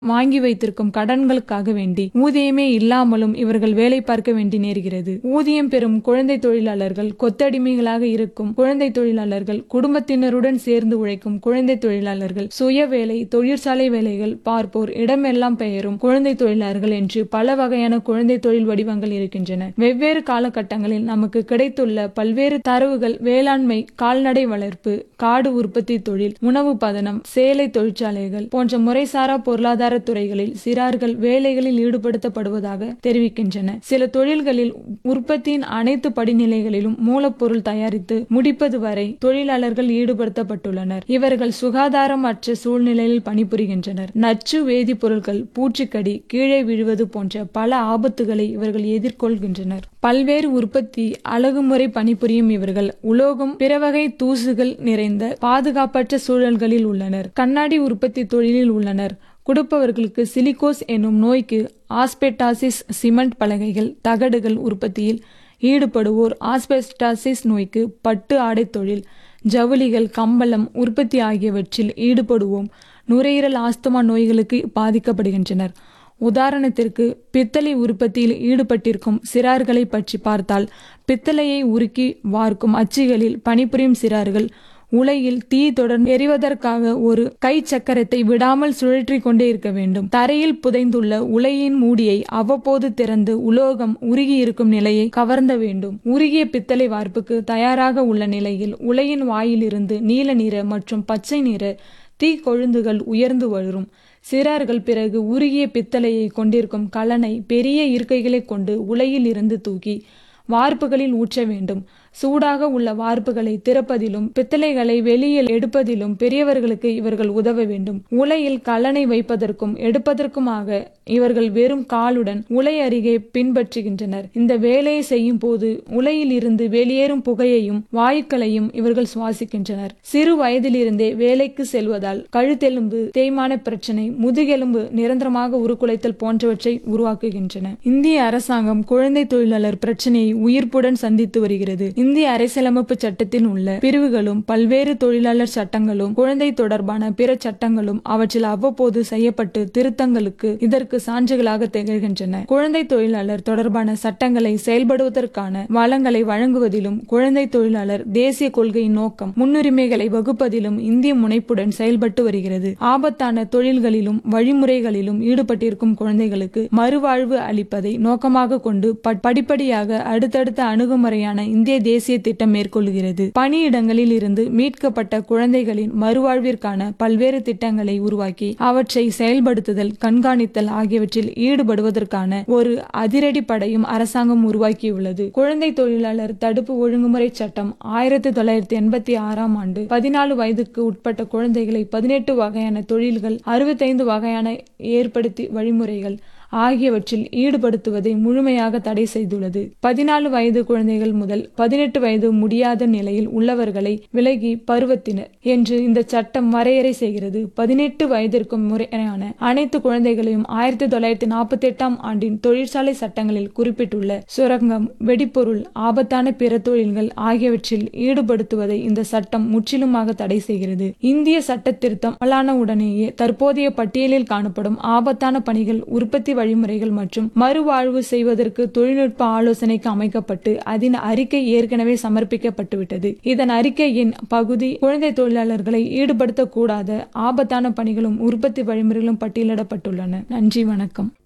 வாங்கி வைத்திருக்கும் கடன்களுக்காக வேண்டி ஊதியமே இல்லாமலும் இவர்கள் வேலை பார்க்க வேண்டி நேர்கிறது ஊதியம் பெறும் குழந்தை தொழிலாளர்கள் கொத்தடிமைகளாக இருக்கும் குழந்தை தொழிலாளர்கள் குடும்பத்தினருடன் சேர்ந்து உழைக்கும் குழந்தை தொழிலாளர்கள் சுய வேலை தொழிற்சாலை வேலைகள் பார்ப்போர் இடமெல்லாம் பெயரும் குழந்தை தொழிலாளர்கள் என்று பல வகையான குழந்தை தொழில் வடிவங்கள் இருக்கின்றன வெவ்வேறு காலகட்டங்களில் நமக்கு கிடைத்துள்ள பல்வேறு தரவுகள் வேளாண்மை கால்நடை வளர்ப்பு காடு உற்பத்தி தொழில் உணவு பதனம் சேலை தொழிற்சாலைகள் போன்ற முறைசாரா பொருளாதார துறைகளில் சிறார்கள் வேலைகளில் ஈடுபடுத்தப்படுவதாக தெரிவிக்கின்றன சில தொழில்களில் உற்பத்தியின் அனைத்து படிநிலைகளிலும் மூலப்பொருள் தயாரித்து முடிப்பது வரை தொழிலாளர்கள் ஈடுபடுத்தப்பட்டுள்ளனர் இவர்கள் சுகாதாரமற்ற சூழ்நிலையில் பணிபுரிகின்றனர் நச்சு வேதிப்பொருட்கள் பூச்சிக்கடி கீழே விழுவது போன்ற பல ஆபத்துகளை இவர்கள் எதிர்கொள்கின்றனர் பல்வேறு உற்பத்தி அழகுமுறை பணிபுரியும் இவர்கள் உலோகம் பிற வகை தூசுகள் நிறைந்த பாதுகாப்பற்ற சூழல்களில் உள்ளனர் கண்ணாடி உற்பத்தி தொழிலில் உள்ளனர் கொடுப்பவர்களுக்கு சிலிகோஸ் என்னும் நோய்க்கு ஆஸ்பெட்டாசிஸ் சிமெண்ட் பலகைகள் தகடுகள் உற்பத்தியில் ஈடுபடுவோர் ஆஸ்பெஸ்டாசிஸ் நோய்க்கு பட்டு ஆடை தொழில் ஜவுளிகள் கம்பளம் உற்பத்தி ஆகியவற்றில் ஈடுபடுவோம் நுரையீரல் ஆஸ்துமா நோய்களுக்கு பாதிக்கப்படுகின்றனர் உதாரணத்திற்கு பித்தளை உற்பத்தியில் ஈடுபட்டிருக்கும் சிறார்களை பற்றி பார்த்தால் பித்தளையை உருக்கி வார்க்கும் அச்சுகளில் பணிபுரியும் சிறார்கள் உலையில் தீ தொடர்ந்து எரிவதற்காக ஒரு கை சக்கரத்தை விடாமல் சுழற்றி கொண்டே இருக்க வேண்டும் தரையில் புதைந்துள்ள உலையின் மூடியை அவ்வப்போது திறந்து உலோகம் உருகி இருக்கும் நிலையை கவர்ந்த வேண்டும் உருகிய பித்தளை வார்ப்புக்கு தயாராக உள்ள நிலையில் உலையின் வாயிலிருந்து நீல நிற மற்றும் பச்சை நிற தீ கொழுந்துகள் உயர்ந்து வளரும் சிறார்கள் பிறகு உருகிய பித்தளையை கொண்டிருக்கும் கலனை பெரிய இருக்கைகளை கொண்டு உலையில் இருந்து தூக்கி வார்ப்புகளில் ஊற்ற வேண்டும் சூடாக உள்ள வார்ப்புகளை திறப்பதிலும் பித்தளைகளை வெளியில் எடுப்பதிலும் பெரியவர்களுக்கு இவர்கள் உதவ வேண்டும் உலையில் கலனை வைப்பதற்கும் எடுப்பதற்குமாக இவர்கள் வெறும் காலுடன் உலை அருகே பின்பற்றுகின்றனர் இந்த வேலையை செய்யும் போது உலையில் இருந்து வெளியேறும் புகையையும் வாயுக்களையும் இவர்கள் சுவாசிக்கின்றனர் சிறு வயதிலிருந்தே வேலைக்கு செல்வதால் கழுத்தெலும்பு தேய்மான பிரச்சனை முதுகெலும்பு நிரந்தரமாக உருக்குலைத்தல் போன்றவற்றை உருவாக்குகின்றன இந்திய அரசாங்கம் குழந்தை தொழிலாளர் பிரச்சனையை உயிர்ப்புடன் சந்தித்து வருகிறது இந்திய அரசியலமைப்பு சட்டத்தில் உள்ள பிரிவுகளும் பல்வேறு தொழிலாளர் சட்டங்களும் குழந்தை தொடர்பான பிற சட்டங்களும் அவற்றில் அவ்வப்போது செய்யப்பட்டு திருத்தங்களுக்கு இதற்கு சான்றுகளாக திகழ்கின்றன குழந்தை தொழிலாளர் தொடர்பான சட்டங்களை செயல்படுவதற்கான வளங்களை வழங்குவதிலும் குழந்தை தொழிலாளர் தேசிய கொள்கையின் நோக்கம் முன்னுரிமைகளை வகுப்பதிலும் இந்திய முனைப்புடன் செயல்பட்டு வருகிறது ஆபத்தான தொழில்களிலும் வழிமுறைகளிலும் ஈடுபட்டிருக்கும் குழந்தைகளுக்கு மறுவாழ்வு அளிப்பதை நோக்கமாக கொண்டு படிப்படியாக அடுத்தடுத்த அணுகுமுறையான இந்திய தேசிய திட்டம் மேற்கொள்கிறது பணியிடங்களில் இருந்து மீட்கப்பட்ட குழந்தைகளின் மறுவாழ்விற்கான பல்வேறு திட்டங்களை உருவாக்கி அவற்றை செயல்படுத்துதல் கண்காணித்தல் ஆகியவற்றில் ஈடுபடுவதற்கான ஒரு அதிரடி படையும் அரசாங்கம் உருவாக்கியுள்ளது குழந்தை தொழிலாளர் தடுப்பு ஒழுங்குமுறை சட்டம் ஆயிரத்தி தொள்ளாயிரத்தி எண்பத்தி ஆறாம் ஆண்டு பதினாலு வயதுக்கு உட்பட்ட குழந்தைகளை பதினெட்டு வகையான தொழில்கள் அறுபத்தைந்து வகையான ஏற்படுத்தி வழிமுறைகள் ஆகியவற்றில் ஈடுபடுத்துவதை முழுமையாக தடை செய்துள்ளது பதினாலு வயது குழந்தைகள் முதல் பதினெட்டு வயது முடியாத நிலையில் உள்ளவர்களை விலகி பருவத்தினர் என்று இந்த சட்டம் வரையறை செய்கிறது பதினெட்டு வயதிற்கும் முறையான அனைத்து குழந்தைகளையும் ஆயிரத்தி தொள்ளாயிரத்தி நாற்பத்தி எட்டாம் ஆண்டின் தொழிற்சாலை சட்டங்களில் குறிப்பிட்டுள்ள சுரங்கம் வெடிப்பொருள் ஆபத்தான பிற தொழில்கள் ஆகியவற்றில் ஈடுபடுத்துவதை இந்த சட்டம் முற்றிலுமாக தடை செய்கிறது இந்திய சட்ட திருத்தம் அமலான உடனேயே தற்போதைய பட்டியலில் காணப்படும் ஆபத்தான பணிகள் உற்பத்தி வழிமுறைகள் மற்றும் மறுவாழ்வு செய்வதற்கு தொழில்நுட்ப ஆலோசனைக்கு அமைக்கப்பட்டு அதன் அறிக்கை ஏற்கனவே சமர்ப்பிக்கப்பட்டுவிட்டது இதன் அறிக்கையின் பகுதி குழந்தை தொழிலாளர்களை ஈடுபடுத்தக்கூடாத ஆபத்தான பணிகளும் உற்பத்தி வழிமுறைகளும் பட்டியலிடப்பட்டுள்ளன நன்றி வணக்கம்